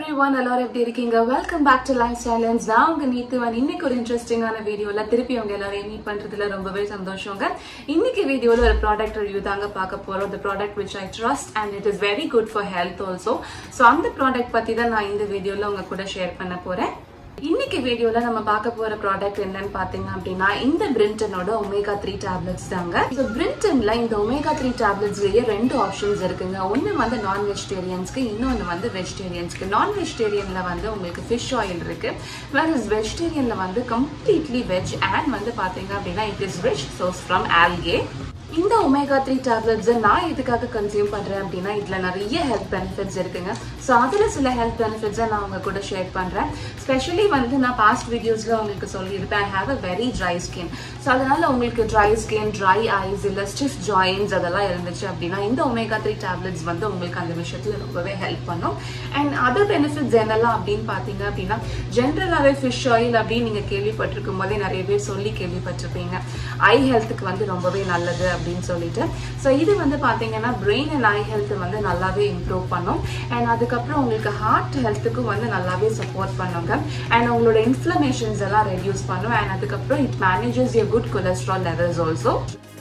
every one எல்லாரும் எப்படி இருக்கீங்க welcome back to life challenge நான் உங்க நீத்துவன் இன்னைக்கு ஒரு இன்ட்ரெஸ்டிங்கான வீடியோல திருப்பி உங்க எல்லாரையும் மீட் பண்றதுல ரொம்பவே சந்தோஷங்க இன்னைக்கு வீடியோல ஒரு ப்ராடக்ட் ரிவ்யூ தாங்க பார்க்க போறோம் the product which I trust and it is very good for health also so அந்த ப்ராடக்ட் பத்தி தான் நான் இந்த வீடியோல உங்க கூட ஷேர் பண்ண போறேன் இன்னைக்கு வீடியோல நம்ம பார்க்க போற ப்ராடக்ட் என்னன்னு பாத்தீங்க அப்படின்னா இந்த பிரிண்டனோட ஒமேகா த்ரீ டேப்லெட்ஸ் தாங்க இந்த பிரிண்டன்ல இந்த ஒமேகா த்ரீ டேப்லெட்ஸ்லயே ரெண்டு ஆப்ஷன்ஸ் இருக்குங்க ஒன்னு வந்து நான் வெஜிடேரியன்ஸ்க்கு இன்னொன்னு வந்து வெஜிடேரியன்ஸ்க்கு நான் வெஜிடேரியன்ல வந்து உங்களுக்கு ஃபிஷ் ஆயில் இருக்கு வேற வெஜிடேரியன்ல வந்து கம்ப்ளீட்லி வெஜ் அண்ட் வந்து பாத்தீங்க அப்படின்னா it is rich source from algae இந்த ஒமேகா த்ரீ டேப்லெட்ஸை நான் எதுக்காக கன்சியூம் பண்ணுறேன் அப்படின்னா இதில் நிறைய ஹெல்த் பெனிஃபிட்ஸ் இருக்குங்க ஸோ அதில் சில ஹெல்த் பெனிஃபிட்ஸை நான் உங்க கூட ஷேர் பண்ணுறேன் ஸ்பெஷலி வந்து நான் பாஸ்ட் வீடியோஸில் உங்களுக்கு சொல்லியிருப்பேன் I have a very dry skin so அதனால உங்களுக்கு ட்ரை ஸ்கின் ட்ரை ஐஸ் இல்லை ஸ்டிஃப் ஜாயின்ஸ் அதெல்லாம் இருந்துச்சு அப்படின்னா இந்த ஒமேகா த்ரீ டேப்லெட்ஸ் வந்து உங்களுக்கு அந்த விஷயத்தில் ரொம்பவே ஹெல்ப் பண்ணும் அண்ட் அதர் பெனிஃபிட்ஸ் என்னெல்லாம் அப்படின்னு பார்த்தீங்க அப்படின்னா ஜென்ரலாகவே ஃபிஷ் ஆயில் அப்படின்னு நீங்கள் கேள்விப்பட்டிருக்கும் போதே நிறைய பேர் சொல்லி கேள்விப்பட்டிருப்பீங்க ஐ ஹெல்த்துக்கு வந்து ரொம்பவே நல்லது அப்படின்னு சொல்லிட்டு ஸோ இது வந்து பார்த்தீங்கன்னா பிரெயின் அண்ட் ஐ ஹெல்த் வந்து நல்லாவே இம்ப்ரூவ் பண்ணும் அண்ட் அதுக்கப்புறம் உங்களுக்கு ஹார்ட் ஹெல்த்துக்கும் வந்து நல்லாவே சப்போர்ட் பண்ணுங்க அண்ட் உங்களோட இன்ஃப்ளமேஷன்ஸ் எல்லாம் ரெடியூஸ் பண்ணும் அண்ட் அதுக்கப்புறம் it manages your good cholesterol levels also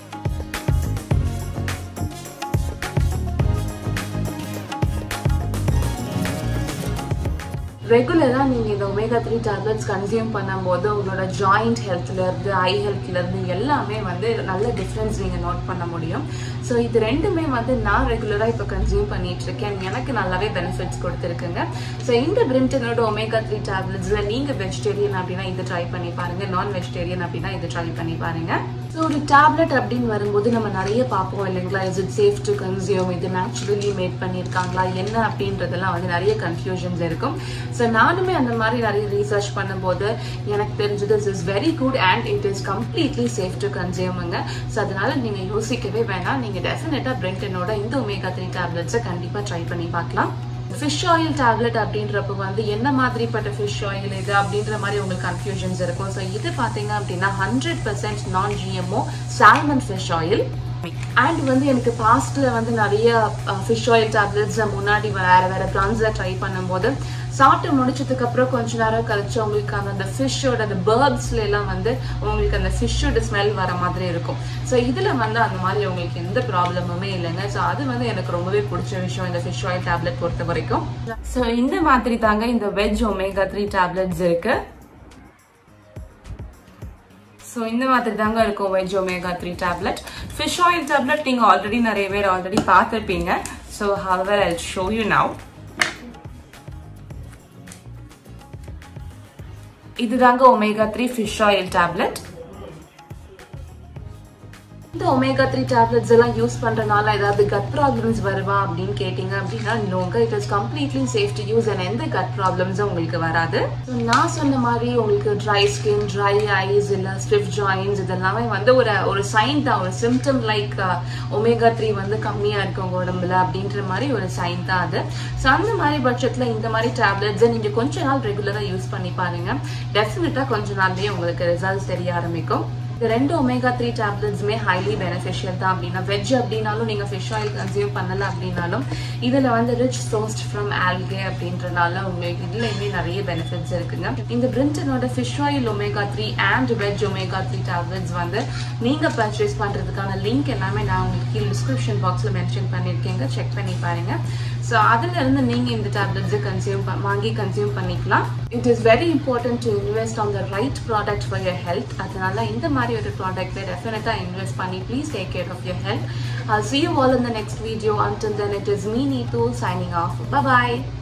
ரெகுலராக நீங்கள் இந்த ஒமேகா த்ரீ டேப்லெட்ஸ் கன்சியூம் பண்ணும்போது உங்களோட ஜாயிண்ட் ஹெல்த்லேருந்து ஐ ஹெல்த்லேருந்து எல்லாமே வந்து நல்ல டிஃப்ரென்ஸ் நீங்கள் நோட் பண்ண முடியும் ஸோ இது ரெண்டுமே வந்து நான் ரெகுலராக இப்போ கன்சியூம் பண்ணிட்டு இருக்கேன் எனக்கு நல்லாவே பெனிஃபிட்ஸ் கொடுத்துருக்குங்க ஸோ இந்த பிரிண்டனோட ஒமேகா த்ரீ டேப்லெட்ஸில் நீங்கள் வெஜிடேரியன் அப்படின்னா இது ட்ரை பண்ணி பாருங்க நான் வெஜிடேரியன் அப்படின்னா இது ட்ரை பண்ணி பாருங்க ஸோ ஒரு டேப்லெட் அப்படின்னு வரும்போது நம்ம நிறைய பார்ப்போம் இல்லைங்களா is it safe to consume இது நேச்சுரலி மேட் பண்ணியிருக்காங்களா என்ன அப்படின்றதெல்லாம் வந்து நிறைய கன்ஃபியூஷன்ஸ் இருக்கும் ஸோ நானுமே அந்த மாதிரி நிறைய ரீசர்ச் பண்ணும்போது எனக்கு தெரிஞ்சது is is very good and it is completely safe to கன்சியூமுங்க ஸோ அதனால நீங்கள் யோசிக்கவே வேணாம் நீங்கள் டெஃபினட்டாக பிரெண்டனோட இந்த ஒமேகா த்ரீ டேப்லெட்ஸை கண்டிப்பாக ட்ரை பண்ணி பார்க்கலாம் ஃபிஷ் ஆயில் டேப்லெட் அப்படின்றப்ப வந்து என்ன மாதிரிப்பட்ட ஃபிஷ் ஆயில் இது அப்படின்ற மாதிரி உங்களுக்கு கன்ஃபியூஷன்ஸ் இருக்கும் ஸோ இது பார்த்தீங்க அப்படின்னா hundred percent non GMO salmon fish oil and வந்து எனக்கு பாஸ்ட்ல வந்து நிறைய ஃபிஷ் ஆயில் டேப்லெட்ஸ் முன்னாடி வேற வேற பிளான்ஸ்ல ட்ரை பண்ணும்போது சாப்பிட்டு முடிச்சதுக்கு அப்புறம் கொஞ்ச நேரம் கழிச்சு உங்களுக்கு அந்த அந்த ஃபிஷ்ஷோட அந்த பேர்ட்ஸ்ல எல்லாம் வந்து உங்களுக்கு அந்த ஃபிஷ்ஷோட ஸ்மெல் வர மாதிரி இருக்கும் ஸோ இதுல வந்து அந்த மாதிரி உங்களுக்கு எந்த ப்ராப்ளமுமே இல்லைங்க ஸோ அது வந்து எனக்கு ரொம்பவே பிடிச்ச விஷயம் இந்த ஃபிஷ் ஆயில் டேப்லெட் பொறுத்த வரைக்கும் ஸோ இந்த மாதிரி தாங்க இந்த வெஜ் ஒமேகா த்ரீ டேப்லெட்ஸ் இருக்கு ஸோ இந்த மாதிரி தாங்க இருக்கும் veg omega three tablet fish oil tablet நீங்கள் ஆல்ரெடி நிறைய பேர் ஆல்ரெடி பார்த்துருப்பீங்க so our I show you now இதுதாங்க omega three fish oil tablet இந்த ஒமேகா த்ரீ டேப்லெட்ஸ் எல்லாம் யூஸ் பண்றதுனால ஏதாவது கட் ப்ராப்ளம்ஸ் வருவா அப்படின்னு கேட்டீங்க அப்படின்னா நோங்க it is completely safe to use and எந்த கட் ப்ராப்ளம்ஸும் உங்களுக்கு வராது ஸோ நான் சொன்ன மாதிரி உங்களுக்கு ட்ரை ஸ்கின் ட்ரை ஐஸ் இல்லை ஸ்விஃப் ஜாயின்ஸ் இதெல்லாமே வந்து ஒரு ஒரு சைன் தான் ஒரு சிம்டம் லைக் ஒமேகா த்ரீ வந்து கம்மியாக இருக்கு உங்க உடம்புல அப்படின்ற மாதிரி ஒரு சைன் தான் அது ஸோ அந்த மாதிரி பட்சத்தில் இந்த மாதிரி டேப்லெட்ஸை நீங்கள் கொஞ்ச நாள் ரெகுலராக யூஸ் பண்ணி பாருங்க டெஃபினட்டாக கொஞ்ச நாள்லேயே உங்களுக்கு ரிசல்ட்ஸ் தெரிய ஆரம்பிக்கும் இந்த ரெண்டு ஒமேகா த்ரீ டேப்லெட்ஸுமே ஹைலி பெனிஃபிஷியல் தான் அப்படின்னா வெஜ் அப்படின்னாலும் நீங்கள் ஃபிஷ் ஆயில் கன்சியூம் பண்ணல அப்படின்னாலும் இதில் வந்து ரிச் சோர்ஸ்ட் ஃப்ரம் ஆல்கே அப்படின்றனால உங்களுக்கு இதுலையுமே நிறைய பெனிஃபிட்ஸ் இருக்குங்க இந்த பிரிண்டனோட fish oil omega three and veg omega three tablets வந்து நீங்கள் பர்ச்சேஸ் பண்ணுறதுக்கான லிங்க் எல்லாமே நான் உங்களுக்கு கீழே டிஸ்கிரிப்ஷன் பாக்ஸில் மென்ஷன் பண்ணியிருக்கேங்க செக் பண்ணி பாருங்க ஸோ அதுல இருந்து நீங்க இந்த டேப்லெட்ஸை கன்சியூம் வாங்கி கன்சியூம் பண்ணிக்கலாம் it is very important to invest on the right product for your health அதனால இந்த மாதிரி ஒரு ப்ராடக்ட்டை டெஃபினட்டாக இன்வெஸ்ட் பண்ணி please take care of your health see you all in the next video until then it is me Neetu signing off bye bye